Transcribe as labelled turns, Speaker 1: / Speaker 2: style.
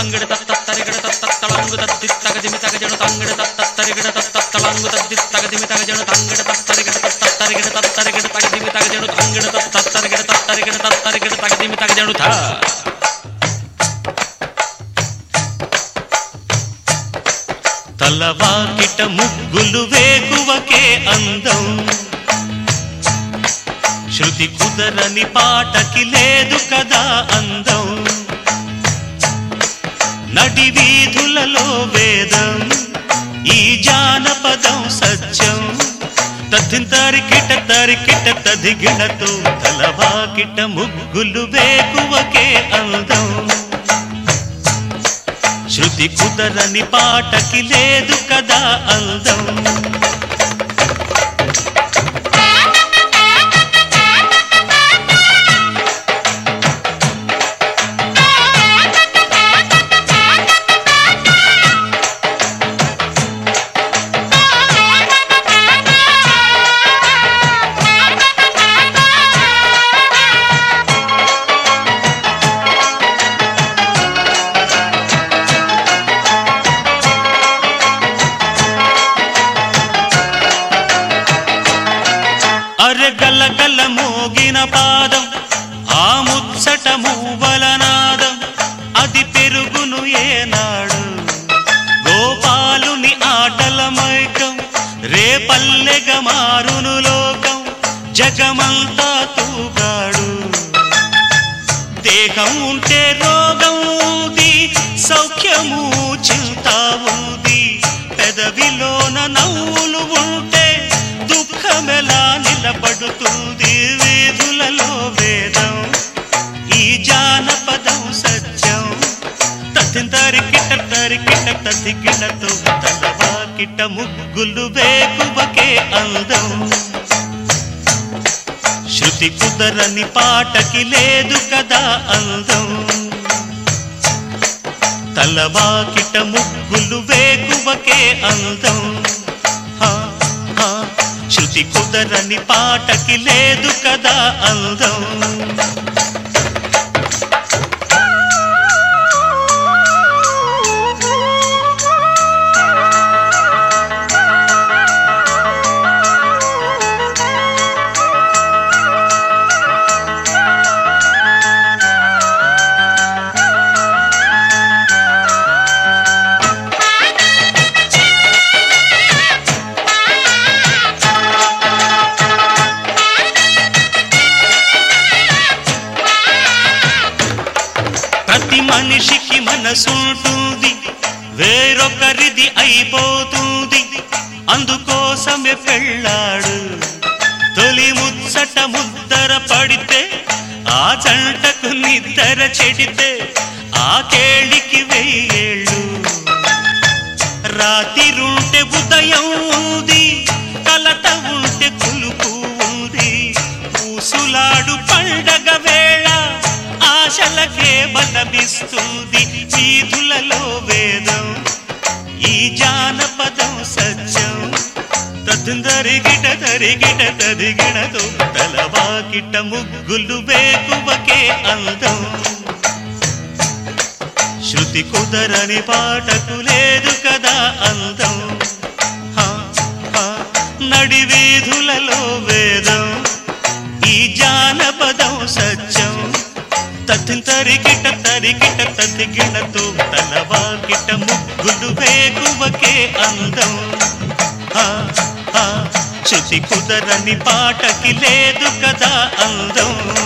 Speaker 1: తంగిడ తత్తరిగిడ తత్తలంగు తద్ది తగదిమి తగజను తంగిడ తత్తరిగిడ తత్తలంగు తద్ది తగదిమి తగజను తంగిడ తత్తరిగిడ తత్తరిగిడ తత్తరిగిడ తగదిమి తగజను తంగిడ తత్తరిగిడ తత్తరిగిడ తత్తరిగిడ తగదిమి తగజను థా
Speaker 2: తలవాకిట ముగ్గులు వేకువకే అందం శృతి కుదరని పాటకి లేదు కదా అందం నడి వీధులలో వేదం ఈ జానపదం సత్యం తరింకిట తరికిట తదిగిడతో తలవాకిట ముగ్గులు వేకువకే అందం శృతి కుదరని పాటకి లేదు కదా అందం అరగల గల మోగిన పాదం ఆ ముచ్చట మూవలనాదం అది పెరుగును ఏనాడు గోపాలుని ఆటల మైకం రేపల్లెగ మారును లోకం జగమంతా తూగాడు దేహం ఉంటే రోగం ఉంది సౌఖ్యము చింత ఉంది పెదవిలోన నవ్వులు ఉంటే దుఃఖమెలా నిలబడుతుంది వీధులలో వేదం ఈ జానపదం సత్యం తరింకిట తరికిట తదిగిడతో తలవాకిట ముగ్గులు వేకువకే అందం శృతి కుదరని పాటకి లేదు కదా అందం తలవాకిట ముగ్గులు వేకువకే అందం హా, హా, శృతి కుదరని పాటకి లేదు కదా అందం ప్రతి మనిషికి మనసుంటుంది వేరొకరిది అయిపోతుంది అందుకోసమే పెళ్ళాడు తొలి ముచ్చట ముద్దర పడితే ఆ జంటకు నిద్దర చెడితే ఆ కేళికి వెయ్యేళ్ళు రాతిరుంటే ఉదయం ఉంది కలత ఉంటే కులుపు ఉంది ఊసులాడు పండగ వేళ ఆశలకే బలమిస్తుంది వీధులలో వేదం ఈ జానపదం సత్యం తరింగిట తరిగిట తదిగిడతో తలవాకిట ముగ్గులు వేకువకే అందం శృతి కుదరని పాటకు లేదు కదా అందం హా, హా, నడి వీధులలో వేదం ఈ జానపదం సత్యం తరికిట తరికిట తదిగిడతో తలవాకిట ముగ్గులు వేకువకే అందం హా, హా, శృతి కుదరని పాటకి లేదు కదా అందం